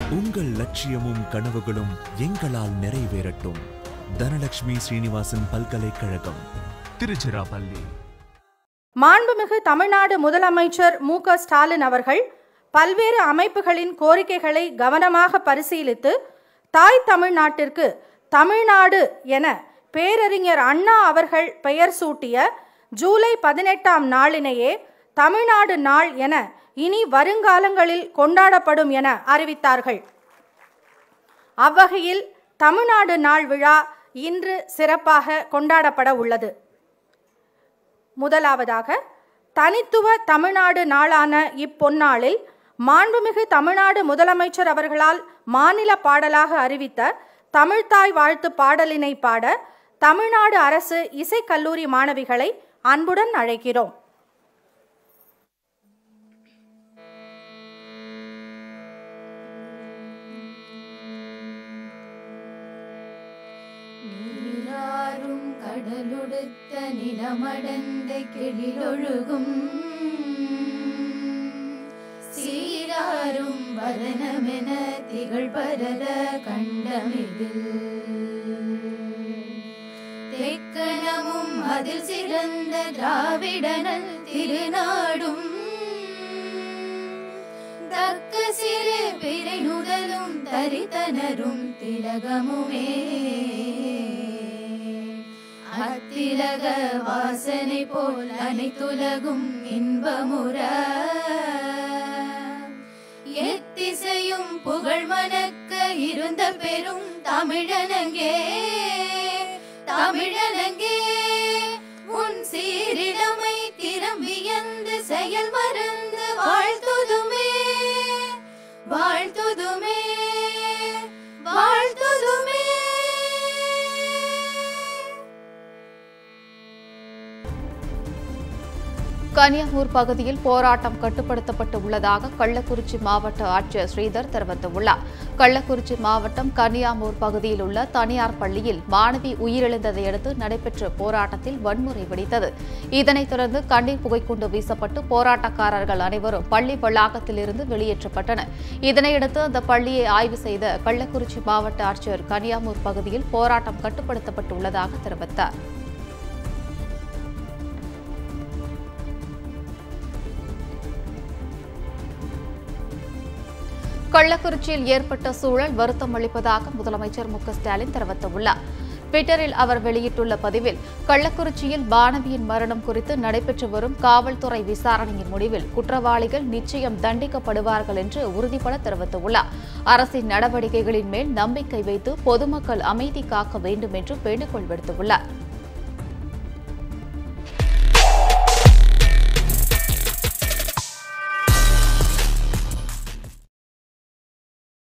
உங்கள் லட்சியமும் கனவுகளும் எங்களால் நிறைவேறட்டும் தனலட்சுமி ஸ்ரீனிவாசன் பல்கலைக்கழகம் திருச்சிராப்பள்ளி மாண்புமிகு தமிழ்நாடு முதலமைச்சர் மு க ஸ்டாலின் அவர்கள் பல்வேறு அமைப்புகளின் கோரிக்கைகளை கவனமாக பரிசீலித்து தாய் தமிழ்நாட்டிற்கு தமிழ்நாடு என பேரறிஞர் அண்ணா அவர்கள் பெயர் சூட்டிய ஜூலை பதினெட்டாம் நாளினையே தமிழ்நாடு நாள் என இனி வருங்காலங்களில் கொண்டாடப்படும் என அறிவித்தார்கள் அவ்வகையில் தமிழ்நாடு நாள் விழா இன்று சிறப்பாக கொண்டாடப்பட உள்ளது முதலாவதாக தனித்துவ தமிழ்நாடு நாளான இப்பொன்னாளில் மாண்புமிகு தமிழ்நாடு முதலமைச்சர் அவர்களால் மாநில பாடலாக அறிவித்த தமிழ்த்தாய் வாழ்த்து பாடலினை பாட தமிழ்நாடு அரசு இசைக்கல்லூரி மாணவிகளை அன்புடன் அழைக்கிறோம் நீராறும் கடலுடுத்த நிலமடந்த கெழிலொழுகும் சீராரும் வதனமென திகழ் பரத கண்டமிதில் தெக்கனமும் அதில் சிறந்த திராவிடனல் திருநாடும் தக்க சிறு பிறை நுதலும் தரித்தனரும் திலகமுமே அத்திலக வாசனை போல் அனைத்துலகும் இன்பமுற எத்திசையும் புகழ் மணக்க இருந்த பெரும் தமிழனங்கே தமிழனங்கே உன் சீரிடமை திறம் வியந்து செயல் மறந்து வாழ்த்துதுமே வாழ்த்துதுமே வாழ்த்துதுமே கன்னியாகுமரி பகுதியில் போராட்டம் கட்டுப்படுத்தப்பட்டு உள்ளதாக கள்ளக்குறிச்சி மாவட்ட ஆட்சியர் ஸ்ரீதர் தெரிவித்துள்ளார் கள்ளக்குறிச்சி மாவட்டம் கன்னியாமூர் பகுதியில் உள்ள தனியார் பள்ளியில் மாணவி உயிரிழந்ததை அடுத்து நடைபெற்ற போராட்டத்தில் வன்முறை வெடித்தது இதனைத் தொடர்ந்து கண்ணீர் புகைக்குண்டு வீசப்பட்டு போராட்டக்காரர்கள் அனைவரும் பள்ளி வளாகத்திலிருந்து வெளியேற்றப்பட்டனர் இதனையடுத்து அந்த பள்ளியை ஆய்வு செய்த கள்ளக்குறிச்சி மாவட்ட ஆட்சியர் கன்னியாமூர் பகுதியில் போராட்டம் கட்டுப்படுத்தப்பட்டுள்ளதாக தெரிவித்தார் கள்ளக்குறிச்சியில் ஏற்பட்ட சூழல் வருத்தம் அளிப்பதாக முதலமைச்சர் மு க ஸ்டாலின் தெரிவித்துள்ளார் ட்விட்டரில் அவர் வெளியிட்டுள்ள பதிவில் கள்ளக்குறிச்சியில் மாணவியின் மரணம் குறித்து நடைபெற்று வரும் காவல்துறை விசாரணையின் முடிவில் குற்றவாளிகள் நிச்சயம் தண்டிக்கப்படுவார்கள் என்று உறுதிபட தெரிவித்துள்ளார் அரசின் நடவடிக்கைகளின் மேல் நம்பிக்கை வைத்து பொதுமக்கள் அமைதி காக்க வேண்டும் என்று வேண்டுகோள் விடுத்துள்ளார்